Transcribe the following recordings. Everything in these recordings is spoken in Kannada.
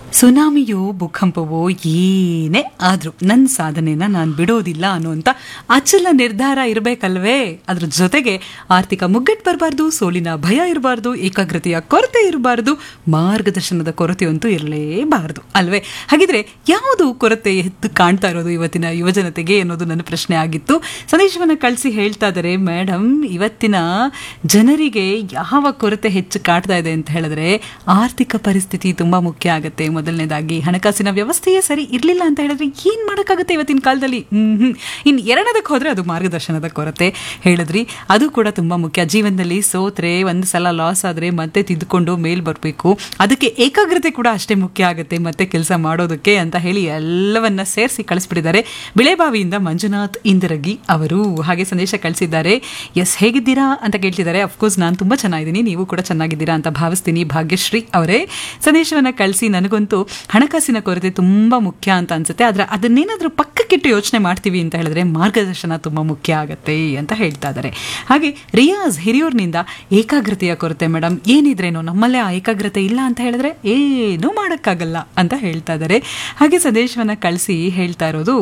ಸುನಾಮಿಯೋ ಭೂಕಂಪವೋ ಏನೇ ಆದರೂ ನನ್ನ ಸಾಧನೆನ ನಾನು ಬಿಡೋದಿಲ್ಲ ಅನ್ನುವಂಥ ಅಚಲ ನಿರ್ಧಾರ ಇರಬೇಕಲ್ವೇ ಅದ್ರ ಜೊತೆಗೆ ಆರ್ಥಿಕ ಮುಗ್ಗಟ್ಟು ಬರಬಾರ್ದು ಸೋಲಿನ ಭಯ ಇರಬಾರ್ದು ಏಕಾಗ್ರತೆಯ ಕೊರತೆ ಇರಬಾರ್ದು ಮಾರ್ಗದರ್ಶನದ ಕೊರತೆಯಂತೂ ಇರಲೇಬಾರದು ಅಲ್ವೇ ಹಾಗಿದ್ರೆ ಯಾವುದು ಕೊರತೆ ಎದ್ದು ಕಾಣ್ತಾ ಇರೋದು ಇವತ್ತಿನ ಯುವಜನತೆಗೆ ಅನ್ನೋದು ನನ್ನ ಪ್ರಶ್ನೆ ಆಗಿತ್ತು ಸಂದೇಶವನ್ನು ಕಳಿಸಿ ಹೇಳ್ತಾ ಇದ್ದಾರೆ ಮೇಡಮ್ ಇವತ್ತಿನ ಜನರಿಗೆ ಯಾವ ಕೊರತೆ ಹೆಚ್ಚು ಕಾಡ್ತಾ ಇದೆ ಅಂತ ಹೇಳಿದ್ರೆ ಆರ್ಥಿಕ ಪರಿಸ್ಥಿತಿ ತುಂಬಾ ಮುಖ್ಯ ಆಗುತ್ತೆ ಮೊದಲನೇದಾಗಿ ಹಣಕಾಸಿನ ವ್ಯವಸ್ಥೆಯೇ ಸರಿ ಇರಲಿಲ್ಲ ಅಂತ ಹೇಳಿದ್ರೆ ಏನ್ ಮಾಡೋಕ್ಕಾಗುತ್ತೆ ಇವತ್ತಿನ ಕಾಲದಲ್ಲಿ ಹ್ಮ್ ಇನ್ನು ಎರಡದಕ್ಕೆ ಹೋದ್ರೆ ಅದು ಮಾರ್ಗದರ್ಶನದ ಕೊರತೆ ಹೇಳಿದ್ರಿ ಅದು ಕೂಡ ತುಂಬಾ ಮುಖ್ಯ ಜೀವನದಲ್ಲಿ ಸೋತ್ರೆ ಒಂದು ಸಲ ಲಾಸ್ ಆದ್ರೆ ಮತ್ತೆ ತಿದ್ದುಕೊಂಡು ಮೇಲ್ ಬರಬೇಕು ಅದಕ್ಕೆ ಏಕಾಗ್ರತೆ ಕೂಡ ಅಷ್ಟೇ ಮುಖ್ಯ ಆಗುತ್ತೆ ಮತ್ತೆ ಕೆಲಸ ಮಾಡೋದಕ್ಕೆ ಅಂತ ಹೇಳಿ ಎಲ್ಲವನ್ನ ಸೇರಿಸಿ ಕಳಿಸ್ಬಿಟ್ಟಿದ್ದಾರೆ ಬಿಳೆಬಾವಿಯಿಂದ ಮಂಜುನಾಥ್ ಇಂದಿರಗಿ ಅವರು ಹಾಗೆ ಸಂದೇಶ ಕಳಿಸಿದ್ದಾರೆ ಎಸ್ ಹೇಗಿದ್ದೀರಾ ಅಂತ ಕೇಳ್ತಿದ್ದಾರೆ ಅಫ್ಕೋರ್ಸ್ ನಾನು ತುಂಬಾ ಚೆನ್ನಾಗಿದ್ದೀನಿ ನೀವು ಕೂಡ ಚೆನ್ನಾಗಿದ್ದೀರಾ ಅಂತ ಭಾವಿಸ್ತೀನಿ ಭಾಗ್ಯಶ್ರೀ ಅವರೇ ಸಂದೇಶವನ್ನ ಕಳಿಸಿ ನನಗಂತೂ ಹಣಕಾಸಿನ ಕೊರತೆ ತುಂಬಾ ಮುಖ್ಯ ಅಂತ ಅನ್ಸುತ್ತೆ ಆದ್ರೆ ಅದನ್ನೇನಾದ್ರೂ ಪಕ್ಕಕ್ಕಿಟ್ಟು ಯೋಚನೆ ಮಾಡ್ತೀವಿ ಅಂತ ಹೇಳಿದ್ರೆ ಮಾರ್ಗದರ್ಶನ ತುಂಬಾ ಮುಖ್ಯ ಆಗತ್ತೆ ಅಂತ ಹೇಳ್ತಾ ಇದ್ದಾರೆ ಹಾಗೆ ರಿಯಾಜ್ ಹಿರಿಯೂರ್ನಿಂದ ಏಕಾಗ್ರತೆಯ ಕೊರತೆ ಮೇಡಮ್ ಏನಿದ್ರೇನೋ ನಮ್ಮಲ್ಲೇ ಆ ಏಕಾಗ್ರತೆ ಇಲ್ಲ ಅಂತ ಹೇಳಿದ್ರೆ ಏನೂ ಮಾಡೋಕ್ಕಾಗಲ್ಲ ಅಂತ ಹೇಳ್ತಾ ಇದ್ದಾರೆ ಹಾಗೆ ಸಂದೇಶವನ್ನ ಕಳಿಸಿ ಹೇಳ್ತಾ ಇರೋದು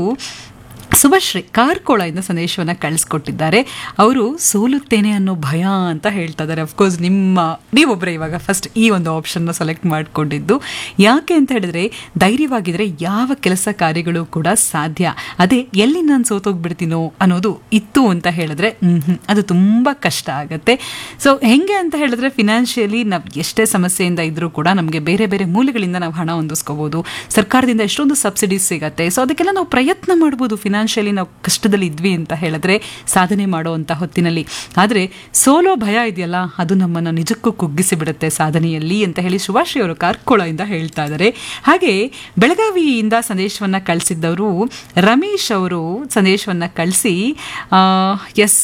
ಸುಭಶ್ರೀ ಕಾರ್ಕೋಳದಿಂದ ಸಂದೇಶವನ್ನು ಕಳಿಸ್ಕೊಟ್ಟಿದ್ದಾರೆ ಅವರು ಸೋಲುತ್ತೇನೆ ಅನ್ನೋ ಭಯ ಅಂತ ಹೇಳ್ತಾ ಇದ್ದಾರೆ ಅಫ್ಕೋರ್ಸ್ ನಿಮ್ಮ ನೀವೊಬ್ಬರೇ ಇವಾಗ ಫಸ್ಟ್ ಈ ಒಂದು ಆಪ್ಷನ್ನ ಸೆಲೆಕ್ಟ್ ಮಾಡಿಕೊಂಡಿದ್ದು ಯಾಕೆ ಅಂತ ಹೇಳಿದ್ರೆ ಧೈರ್ಯವಾಗಿದ್ರೆ ಯಾವ ಕೆಲಸ ಕಾರ್ಯಗಳು ಕೂಡ ಸಾಧ್ಯ ಅದೇ ಎಲ್ಲಿ ನಾನು ಸೋತೋಗ್ಬಿಡ್ತೀನೋ ಅನ್ನೋದು ಇತ್ತು ಅಂತ ಹೇಳಿದ್ರೆ ಹ್ಮ್ ಅದು ತುಂಬ ಕಷ್ಟ ಆಗುತ್ತೆ ಸೊ ಹೆಂಗೆ ಅಂತ ಹೇಳಿದ್ರೆ ಫಿನಾನ್ಷಿಯಲಿ ನಾವು ಎಷ್ಟೇ ಸಮಸ್ಯೆಯಿಂದ ಇದ್ರೂ ಕೂಡ ನಮಗೆ ಬೇರೆ ಬೇರೆ ಮೂಲಗಳಿಂದ ನಾವು ಹಣ ಹೊಂದಿಸ್ಕೋಬಹುದು ಸರ್ಕಾರದಿಂದ ಎಷ್ಟೊಂದು ಸಬ್ಸಿಡೀಸ್ ಸಿಗತ್ತೆ ಸೊ ಅದಕ್ಕೆಲ್ಲ ನಾವು ಪ್ರಯತ್ನ ಮಾಡ್ಬೋದು ಫಿನಾನ್ಷಿಯಲಿ ನಾವು ಕಷ್ಟದಲ್ಲಿ ಇದ್ವಿ ಅಂತ ಹೇಳಿದ್ರೆ ಸಾಧನೆ ಮಾಡುವಂಥ ಹೊತ್ತಿನಲ್ಲಿ ಆದರೆ ಸೋಲೋ ಭಯ ಇದೆಯಲ್ಲ ಅದು ನಮ್ಮನ್ನು ನಿಜಕ್ಕೂ ಕುಗ್ಗಿಸಿ ಬಿಡುತ್ತೆ ಸಾಧನೆಯಲ್ಲಿ ಅಂತ ಹೇಳಿ ಸುಭಾಶ್ರೀ ಅವರು ಕಾರ್ಕೋಳದಿಂದ ಹೇಳ್ತಾ ಇದ್ದಾರೆ ಹಾಗೆ ಬೆಳಗಾವಿಯಿಂದ ಸಂದೇಶವನ್ನು ಕಳಿಸಿದ್ದವರು ರಮೇಶ್ ಅವರು ಸಂದೇಶವನ್ನು ಕಳಿಸಿ ಎಸ್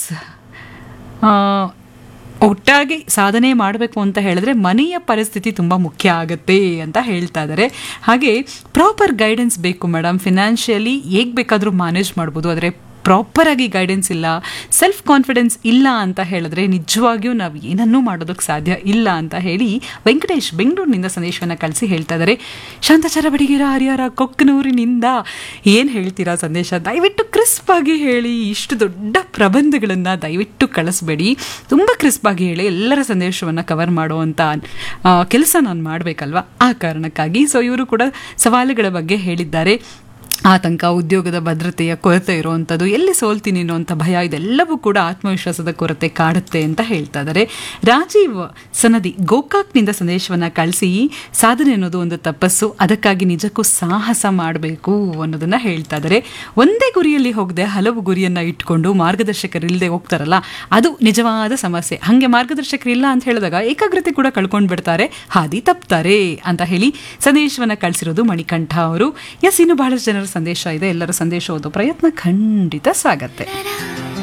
ಒಟ್ಟಾಗಿ ಸಾಧನೆ ಮಾಡಬೇಕು ಅಂತ ಹೇಳಿದ್ರೆ ಮನೆಯ ಪರಿಸ್ಥಿತಿ ತುಂಬ ಮುಖ್ಯ ಆಗುತ್ತೆ ಅಂತ ಹೇಳ್ತಾ ಇದ್ದಾರೆ ಹಾಗೆ ಪ್ರಾಪರ್ ಗೈಡೆನ್ಸ್ ಬೇಕು ಮೇಡಮ್ ಫಿನಾನ್ಷಿಯಲಿ ಹೇಗೆ ಬೇಕಾದರೂ ಮ್ಯಾನೇಜ್ ಮಾಡ್ಬೋದು ಆದರೆ ಪ್ರಾಪರಾಗಿ ಗೈಡೆನ್ಸ್ ಇಲ್ಲ ಸೆಲ್ಫ್ ಕಾನ್ಫಿಡೆನ್ಸ್ ಇಲ್ಲ ಅಂತ ಹೇಳಿದ್ರೆ ನಿಜವಾಗಿಯೂ ನಾವು ಏನನ್ನೂ ಮಾಡೋದಕ್ಕೆ ಸಾಧ್ಯ ಇಲ್ಲ ಅಂತ ಹೇಳಿ ವೆಂಕಟೇಶ್ ಬೆಂಗಳೂರಿನಿಂದ ಸಂದೇಶವನ್ನು ಕಳಿಸಿ ಹೇಳ್ತಾ ಇದ್ದಾರೆ ಶಾಂತಾಚಾರ ಬಡಿಗೇರ ಹರಿಹರ ಕೊಕ್ಕನೂರಿನಿಂದ ಏನು ಹೇಳ್ತೀರಾ ಸಂದೇಶ ದಯವಿಟ್ಟು ಕ್ರಿಸ್ಪ್ ಆಗಿ ಹೇಳಿ ಇಷ್ಟು ದೊಡ್ಡ ಪ್ರಬಂಧಗಳನ್ನು ದಯವಿಟ್ಟು ಕಳಿಸ್ಬೇಡಿ ತುಂಬ ಕ್ರಿಸ್ಪ್ ಆಗಿ ಹೇಳಿ ಎಲ್ಲರ ಸಂದೇಶವನ್ನು ಕವರ್ ಮಾಡುವಂಥ ಕೆಲಸ ನಾನು ಮಾಡಬೇಕಲ್ವಾ ಆ ಕಾರಣಕ್ಕಾಗಿ ಸೊ ಇವರು ಕೂಡ ಸವಾಲುಗಳ ಬಗ್ಗೆ ಹೇಳಿದ್ದಾರೆ ಆತಂಕ ಉದ್ಯೋಗದ ಭದ್ರತೆಯ ಕೊರತೆ ಇರುವಂಥದ್ದು ಎಲ್ಲಿ ಸೋಲ್ತೀನಿ ಅನ್ನುವಂಥ ಭಯ ಇದೆಲ್ಲವೂ ಕೂಡ ಆತ್ಮವಿಶ್ವಾಸದ ಕೊರತೆ ಕಾಡುತ್ತೆ ಅಂತ ಹೇಳ್ತಾ ಇದ್ದಾರೆ ರಾಜೀವ್ ಸನದಿ ಗೋಕಾಕ್ನಿಂದ ಸಂದೇಶವನ್ನು ಕಳಿಸಿ ಸಾಧನೆ ಅನ್ನೋದು ಒಂದು ತಪಸ್ಸು ಅದಕ್ಕಾಗಿ ನಿಜಕ್ಕೂ ಸಾಹಸ ಮಾಡಬೇಕು ಅನ್ನೋದನ್ನ ಹೇಳ್ತಾ ಇದ್ದಾರೆ ಒಂದೇ ಗುರಿಯಲ್ಲಿ ಹೋಗದೆ ಹಲವು ಗುರಿಯನ್ನ ಇಟ್ಕೊಂಡು ಮಾರ್ಗದರ್ಶಕರಿಲ್ಲದೆ ಹೋಗ್ತಾರಲ್ಲ ಅದು ನಿಜವಾದ ಸಮಸ್ಯೆ ಹಾಗೆ ಮಾರ್ಗದರ್ಶಕರಿಲ್ಲ ಅಂತ ಹೇಳಿದಾಗ ಏಕಾಗ್ರತೆ ಕೂಡ ಕಳ್ಕೊಂಡು ಬಿಡ್ತಾರೆ ಹಾದಿ ತಪ್ತಾರೆ ಅಂತ ಹೇಳಿ ಸಂದೇಶವನ್ನು ಕಳಿಸಿರೋದು ಮಣಿಕಂಠ ಅವರು ಎಸ್ ಇನ್ನು ಬಹಳಷ್ಟು ಜನರ ಸಂದೇಶ ಇದೆ ಎಲ್ಲರ ಸಂದೇಶ ಓದೋ ಪ್ರಯತ್ನ ಖಂಡಿತ ಸಾಗತ್ತೆ